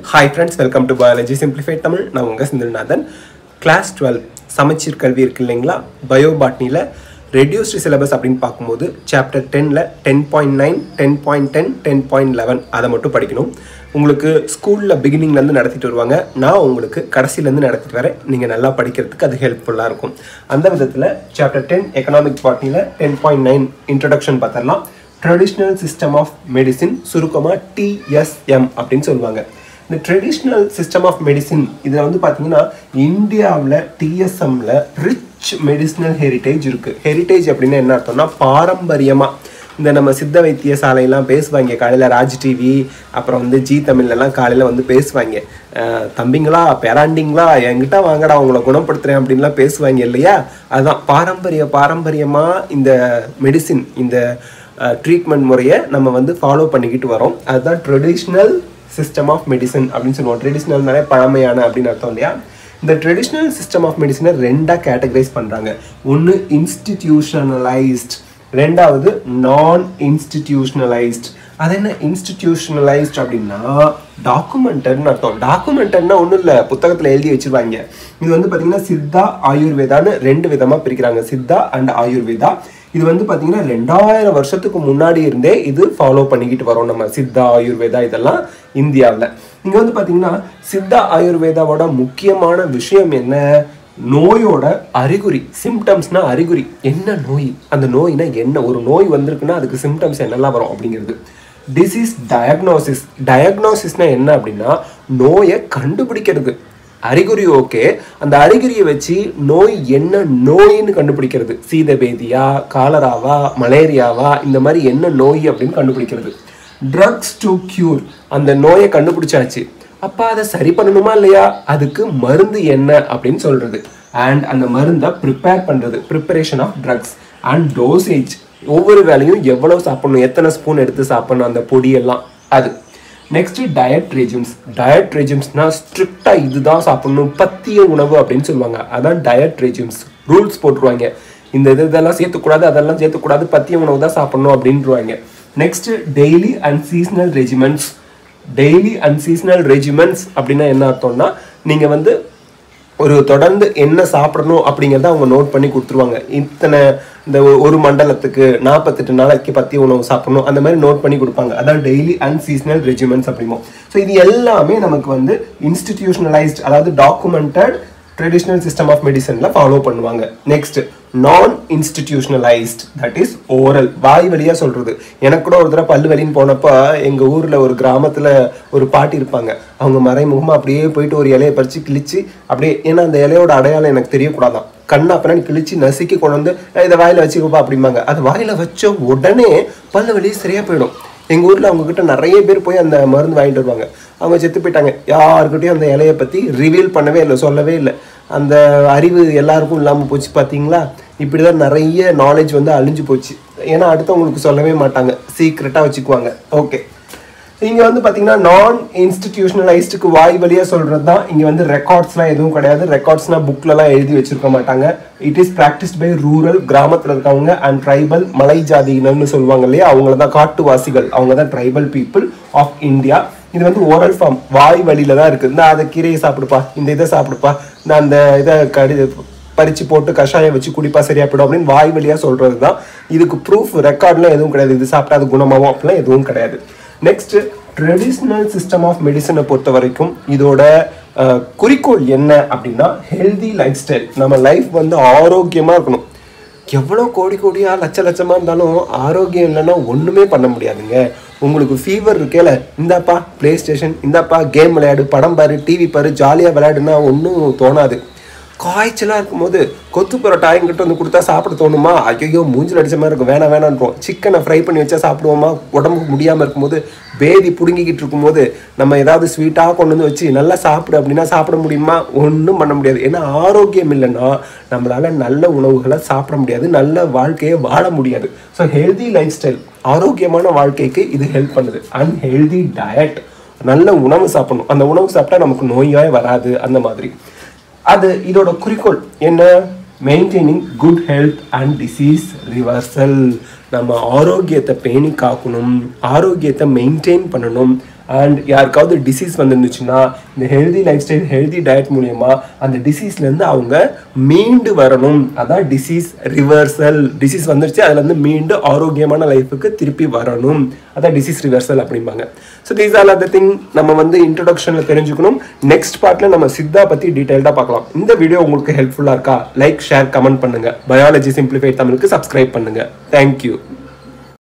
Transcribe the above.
hi friends welcome to biology simplified Tamil நான் உங்கள் Senthilnathan class twelve சமச்சீர் கல்வி இருக்கு இல்லைங்களா பயோ பாட்னியில் ரெடியூஸ்டு சிலபஸ் அப்படின்னு பார்க்கும்போது சாப்டர் டென்னில் ten point nine ten point ten ten point eleven அதை மட்டும் படிக்கணும் உங்களுக்கு ஸ்கூலில் பிகினிங்லேருந்து நடத்திட்டு வருவாங்க நான் உங்களுக்கு கடைசியிலேருந்து நடத்திட்டு வரேன் நீங்கள் நல்லா படிக்கிறதுக்கு அது ஹெல்ப்ஃபுல்லாக இருக்கும் அந்த விதத்தில் சாப்டர் டென் எக்கனாமிக் பாட்னியில் டென் பாயிண்ட் நைன் இன்ட்ரடக்ஷன் பார்த்துடலாம் ட்ரெடிஷ்னல் சிஸ்டம் ஆஃப் மெடிசின் சுருக்கமாக டிஎஸ்எம் அப்படின்னு சொல்லுவாங்க இந்த ட்ரெடிஷ்னல் சிஸ்டம் ஆஃப் மெடிசின் இதில் வந்து பார்த்தீங்கன்னா இந்தியாவில் டிஎஸ்எம்ல ரிச் மெடிசினல் ஹெரிட்டேஜ் இருக்குது ஹெரிட்டேஜ் அப்படின்னு என்ன அர்த்தம்னா பாரம்பரியமாக இந்த நம்ம சித்த வைத்திய சாலையெல்லாம் பேசுவாங்க காலையில் ராஜ் டிவி அப்புறம் வந்து ஜி தமிழ்லலாம் காலையில் வந்து பேசுவாங்க அஹ் தம்பிங்களா பேராண்டிங்களா என்கிட்ட வாங்கடா உங்களை குணப்படுத்துறேன் அப்படின்லாம் பேசுவாங்க இல்லையா அதுதான் பாரம்பரிய பாரம்பரியமாக இந்த மெடிசின் இந்த ட்ரீட்மெண்ட் முறையை நம்ம வந்து ஃபாலோ பண்ணிக்கிட்டு வரோம் அதுதான் ட்ரெடிஷ்னல் சிஸ்டம் ஆஃப் மெடிசன் அப்படின்னு சொல்லுவோம் ட்ரெடிஷ்னல்னாலே பழமையான அப்படின்னு அர்த்தம் இல்லையா இந்த ட்ரெடிஷ்னல் சிஸ்டம் ஆஃப் மெடிசனை ரெண்டாக கேட்டகரைஸ் பண்ணுறாங்க ஒன்று இன்ஸ்டிடியூஷனலைஸ்ட் ரெண்டாவது நான் இன்ஸ்டிடியூஷனலைஸ்ட் அது என்ன இன்ஸ்டிடியூஷனலைஸ்ட் அப்படின்னா டாக்குமெண்டட்னு அர்த்தம் டாக்குமெண்டட்னா ஒன்றும் இல்லை புத்தகத்தில் எழுதி வச்சிருவாங்க இது வந்து பார்த்தீங்கன்னா சித்தா ஆயுர்வேதான்னு ரெண்டு விதமாக பிரிக்கிறாங்க சித்தா அண்ட் ஆயுர்வேதா இது வந்து பார்த்தீங்கன்னா ரெண்டாயிரம் வருஷத்துக்கு முன்னாடி இருந்தே இது ஃபாலோ பண்ணிக்கிட்டு வரோம் நம்ம சித்தா ஆயுர்வேதா இதெல்லாம் இந்தியாவில் இங்கே வந்து பார்த்தீங்கன்னா சித்தா ஆயுர்வேதாவோட முக்கியமான விஷயம் என்ன நோயோட அறிகுறி சிம்டம்ஸ்னா அறிகுறி என்ன நோய் அந்த நோய்னா என்ன ஒரு நோய் வந்திருக்குன்னா அதுக்கு சிம்டம்ஸ் என்னெல்லாம் வரும் அப்படிங்கிறது டிசீஸ் டயக்னோசிஸ் டயக்னோசிஸ்னா என்ன அப்படின்னா நோயை கண்டுபிடிக்கிறது அறிகுறி ஓகே அந்த அறிகுறியை வச்சு நோய் என்ன நோயின்னு கண்டுபிடிக்கிறது சீதபேதியா காலராவா மலேரியாவா இந்த மாதிரி என்ன நோய் அப்படின்னு கண்டுபிடிக்கிறது ட்ரக்ஸ் டு கியூர் அந்த நோயை கண்டுபிடிச்சாச்சு அப்போ அதை சரி பண்ணணுமா இல்லையா அதுக்கு மருந்து என்ன அப்படின்னு சொல்றது அண்ட் அந்த மருந்தை ப்ரிப்பேர் பண்றது preparation of drugs and dosage ஒவ்வொரு வேலையும் எவ்வளவு சாப்பிடணும் எத்தனை ஸ்பூன் எடுத்து சாப்பிடணும் அந்த பொடியெல்லாம் அது நெக்ஸ்ட் டயட் ரெஜிம்ஸ் டயட் ரெஜிம்ஸ்னா ஸ்ட்ரிக்டா இதுதான் சாப்பிடணும் பத்திய உணவு அப்படின்னு சொல்லுவாங்க அதான் டயட் ரெஜிம்ஸ் ரூல்ஸ் போட்டுருவாங்க இந்த இது இதெல்லாம் சேர்த்துக்கூடாது அதெல்லாம் சேர்த்துக்கூடாது பத்திய உணவு தான் சாப்பிடணும் அப்படின்ட்டுருவாங்க next daily and seasonal regiments daily and seasonal regiments அப்படின்னா என்ன அர்த்தம்னா நீங்கள் வந்து ஒரு தொடர்ந்து என்ன சாப்பிடணும் அப்படிங்கிறத அவங்க நோட் பண்ணி கொடுத்துருவாங்க இத்தனை இந்த ஒ- ஒரு மண்டலத்துக்கு நாற்பத்தெட்டு நாளைக்கு பத்தி உணவு சாப்பிடணும் அந்த மாதிரி நோட் பண்ணி கொடுப்பாங்க அதான் டெய்லி அண்ட் சீசனல் ரெஜிமெண்ட்ஸ் அப்படிமோ ஸோ இது எல்லாமே நமக்கு வந்து இன்ஸ்டிடியூஷனலைஸ்ட் அதாவது டாக்குமெண்டட் ட்ரெடிஷ்னல் சிஸ்டம் ஆஃப் மெடிசனில் ஃபாலோ பண்ணுவாங்க next non institutionalised that is oral வாய் வழியாக சொல்கிறது எனக்கு கூட ஒரு தடவை பல்லு வலின்னு போனப்போ எங்கள் ஊரில் ஒரு கிராமத்தில் ஒரு பாட்டி இருப்பாங்க அவங்க மறைமுகமாக அப்படியே போயிட்டு ஒரு இலையை பறித்து கிழிச்சு அப்படியே ஏன்னா அந்த இலையோட அடையாளம் எனக்கு தெரியக்கூடாதான் கண்ணா அப்புறம் கிழிச்சு நசுக்கி கொண்டு வந்து "ஏய், இதை வாயில் வச்சுக்கப்பா அப்படிம்பாங்க அது வாயில் வச்ச உடனே பல்லு வலி சரியாக போயிடும் எங்கள் ஊரில் அவங்க கிட்ட நிறைய பேர் போய் அந்த மருந்து வாங்கிட்டு வருவாங்க அவங்க செத்து போயிட்டாங்க யாருக்கிட்டையும் அந்த இலையை பற்றி ரிவீல் பண்ணவே இல்லை சொல்லவே இல்லை அந்த அறிவு எல்லாருக்கும் இல்லாமல் போச்சு பார்த்தீங்களா இப்படி தான் நிறைய நாலேஜ் வந்து அழிஞ்சு போச்சு ஏன்னா அடுத்தவங்களுக்கு சொல்லவே மாட்டாங்க சீக்ரெட்டாக வச்சுக்குவாங்க ஓகே இங்கே வந்து பார்த்தீங்கன்னா நான் இன்ஸ்டிடியூஷனலைஸ்டுக்கு வாய் வழியாக சொல்கிறது தான் இங்கே வந்து ரெக்கார்ட்ஸ்லாம் எதுவும் கிடையாது ரெக்கார்ட்ஸ்னால் புக்லலாம் எழுதி வச்சிருக்க மாட்டாங்க it is practised by rural கிராமத்தில் இருக்கவங்க அண்ட் ட்ரைபல் மலை ஜாதியினர்னு சொல்லுவாங்க இல்லையா அவங்க தான் காட்டுவாசிகள் அவங்க தான் ட்ரைபல் பீப்புள் ஆஃப் இந்தியா இது வந்து ஓரல் ஃபார்ம் வாய் வழியில தான் இருக்குது இந்த அதை கீரையை சாப்பிடுப்பா இந்த இதை சாப்பிடுப்பா இந்த அந்த இதை கடி பறிச்சு போட்டு கஷாயம் வச்சு குடிப்பா சரியா போயிடும் அப்படின்னு வாய் வழியா சொல்றது தான் இதுக்கு ப்ரூஃப் ரெக்கார்ட்லாம் எதுவும் கிடையாது இது சாப்பிட்டா அது குணமாகும் அப்படிலாம் எதுவும் கிடையாது நெக்ஸ்ட் ட்ரெடிஷ்னல் சிஸ்டம் ஆஃப் மெடிசனை பொறுத்த வரைக்கும் இதோட அஹ், குறிக்கோள் என்ன அப்படின்னா ஹெல்தி லைஃப் ஸ்டைல் நம்ம லைஃப் வந்து ஆரோக்கியமா இருக்கணும் எவ்வளோ கோடி கோடியா லட்ச லட்சமா இருந்தாலும் ஆரோக்கியம் இல்லைன்னா ஒண்ணுமே பண்ண முடியாதுங்க உங்களுக்கு ஃபீவர் இருக்கேல இந்தாப்பா ப்ளே ஸ்டேஷன் இந்தாப்பா கேம் விளையாடு படம் பாரு டிவி பாரு ஜாலியாக விளையாடுனா ஒன்றும் தோணாது காய்ச்சலாக இருக்கும்போது கொத்து பரோட்டா எங்கிட்ட வந்து கொடுத்தா சாப்பிட தோணுமா ஐயோ மூஞ்சில் அடிச்ச மாதிரி இருக்கும் வேணாம் வேணான்றோம் சிக்கனை ஃப்ரை பண்ணி வச்சா சாப்பிடுவோமா உடம்புக்கு முடியாமல் இருக்கும்போது பேதி பிடுங்கிக்கிட்டு இருக்கும்போது நம்ம ஏதாவது ஸ்வீட்டாக கொண்டு வந்து வச்சு நல்லா சாப்பிடு அப்படின்னா சாப்பிட முடியுமா ஒன்றும் பண்ண முடியாது ஏன்னா ஆரோக்கியம் இல்லைன்னா நம்மளால நல்ல உணவுகளை சாப்பிட முடியாது நல்ல வாழ்க்கையை வாழ முடியாது ஸோ ஹெல்தி லைஃப் ஸ்டைல் ஆரோக்கியமான வாழ்க்கைக்கு இது ஹெல்ப் பண்ணுது அண்ட் ஹெல்தி டயட் நல்ல உணவு சாப்பிடணும் அந்த உணவு சாப்பிட்டா நமக்கு நோயாய் வராது அந்த மாதிரி அது இதோட குறிக்கோள் என்ன maintaining good health and disease reversal நம்ம ஆரோக்கியத்தை பேணி காக்கணும் ஆரோக்கியத்தை மெயின்டைன் பண்ணணும் அண்ட் யாருக்காவது டிசீஸ் வந்துருந்துச்சுன்னா இந்த healthy lifestyle healthy diet மூலயமா அந்த டிசீஸ்லேருந்து அவங்க மீண்டு வரணும் அதான் டிசீஸ் ரிவர்சல் டிசீஸ் வந்துருச்சு அதுலேருந்து மீண்டு ஆரோக்கியமான லைஃபுக்கு திருப்பி வரணும் அதான் டிசீஸ் ரிவர்சல் அப்படிம்பாங்க so these are the thing நம்ம வந்து இன்ட்ரடக்ஷனில் தெரிஞ்சுக்கணும் நெக்ஸ்ட் பார்ட்டில் நம்ம சித்தா பற்றி டீட்டெயில்டாக பார்க்கலாம் இந்த வீடியோ உங்களுக்கு ஹெல்ப்ஃபுல்லாக இருக்கா லைக் ஷேர் கமெண்ட் பண்ணுங்க பயாலஜி சிம்பிளிஃபைட் தமிழுக்கு சப்ஸ்கிரைப் பண்ணுங்க தேங்க்யூ